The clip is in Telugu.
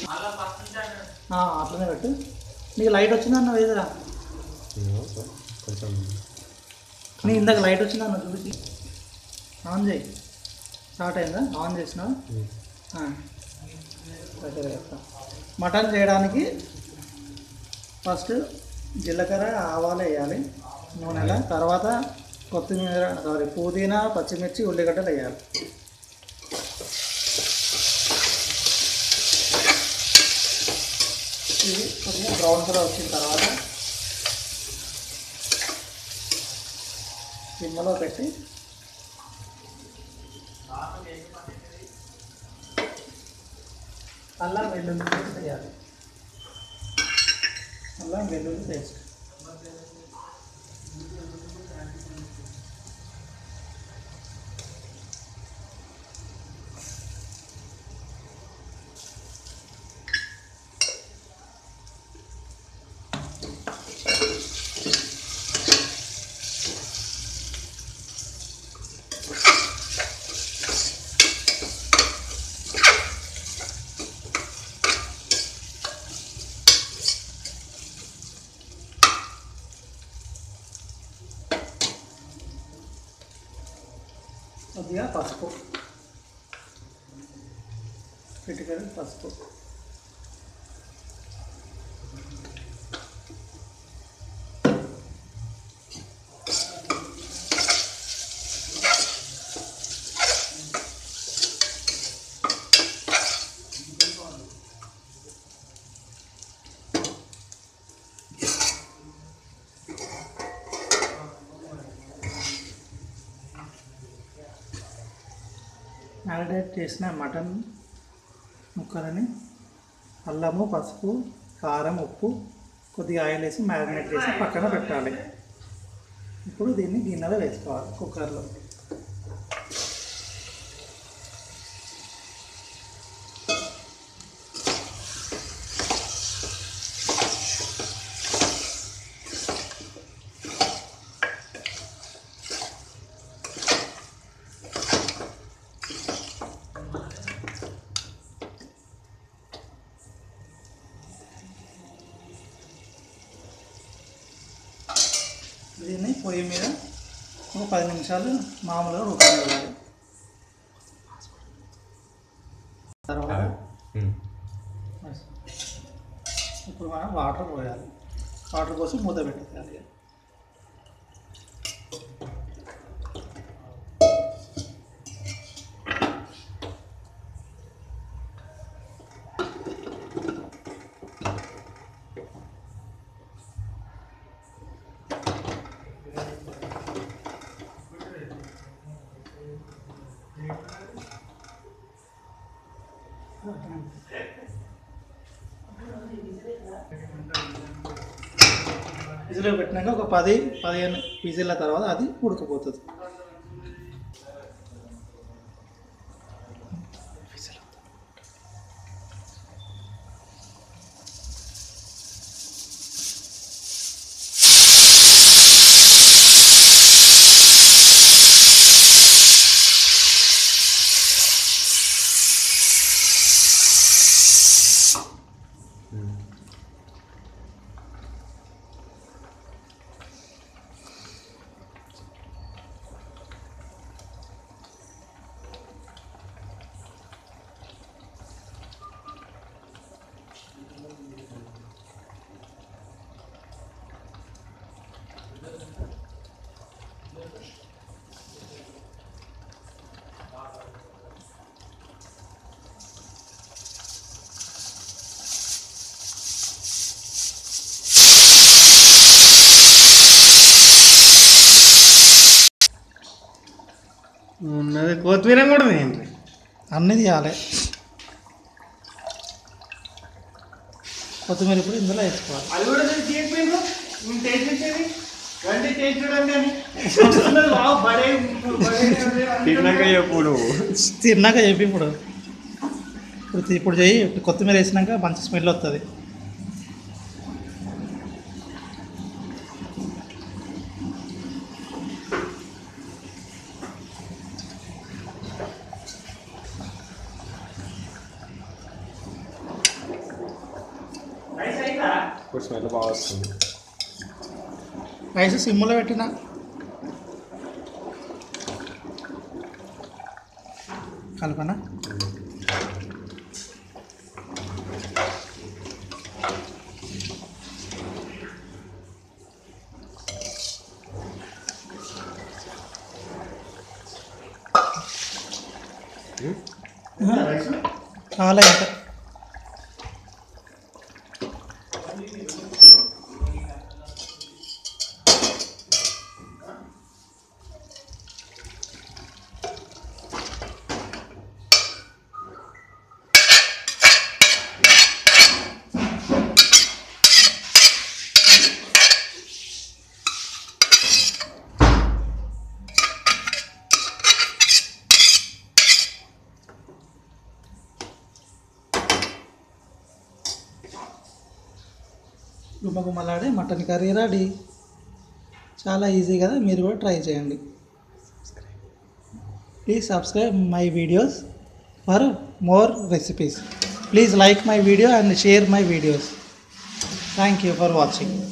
ఆ, అట్లనే పెట్టు నీకు లైట్ వచ్చిందా అన్న వేదరా కొంచెం నీ ఇందాక లైట్ వచ్చిందా అన్న చూసి ఆన్ చేయి స్టార్ట్ అయిందా ఆన్ చేసినా దగ్గర చెప్తా మటన్ చేయడానికి ఫస్ట్ జీలకర్ర ఆవాలు వేయాలి నూనెలో తర్వాత కొత్తిమీర సారీ పుదీనా పచ్చిమిర్చి ఉల్లిగడ్డలు వేయాలి ఇది కొద్దిగా బ్రౌన్ కలర్ వచ్చిన తర్వాత సిమ్మలో పెట్టి అల్లం వెల్లుల్లి పేస్ట్ వేయాలి అల్లం వెల్లుల్లి పేస్ట్ కొద్దిగా పసుపు చిటికెడు పసుపు మ్యారినేట్ చేసిన మటన్ ముక్కలని అల్లము పసుపు కారం ఉప్పు కొద్దిగా ఆయిల్ వేసి మ్యారినేట్ చేసి పక్కన పెట్టాలి ఇప్పుడు దీన్ని గిన్నెలో వేసుకోవాలి కుక్కర్లో దీన్ని పొయ్యి మీద ఒక పది నిమిషాలు మామూలుగా ఉడకనివ్వాలి తర్వాత ఇప్పుడు మనం వాటర్ పోయాలి వాటర్ పోసి మూత పెట్టాలి విజిల్ పెట్టినాక ఒక పది పదిహేను విజిల్ల తర్వాత అది ఉడకపోతుంది ఉన్నది కొత్తిమీర కూడా తినండి అన్నీ తీయాలి కొత్తిమీర ఇప్పుడు ఇందులో వేసుకోవాలి అది కూడా చేయకపోయింది నేను టేస్ట్ చేసేది రండి టేస్ట్ చూడండి అని చూస్తున్నది బాగా బడే బడే తిన్నాక చెప్పు నువ్వు తిన్నాక చెప్పి ఇప్పుడు ఇప్పుడు తీ- ఇప్పుడు చెయ్యి ఇప్పుడు కొత్తిమీర వేసినాక మంచి స్మెల్ వస్తుంది ఇప్పుడు స్మెల్ బాగా వస్తుంది రైస్ సిమ్లో పెట్టిన కలపనా రైస్ చాలా ఇంకా గుమ్మగుమ్మలాడే మటన్ కర్రీ రెడీ చాలా ఈజీ కదా మీరు కూడా ట్రై చేయండి please subscribe my videos for more recipes please like my video and share my videos thank you for watching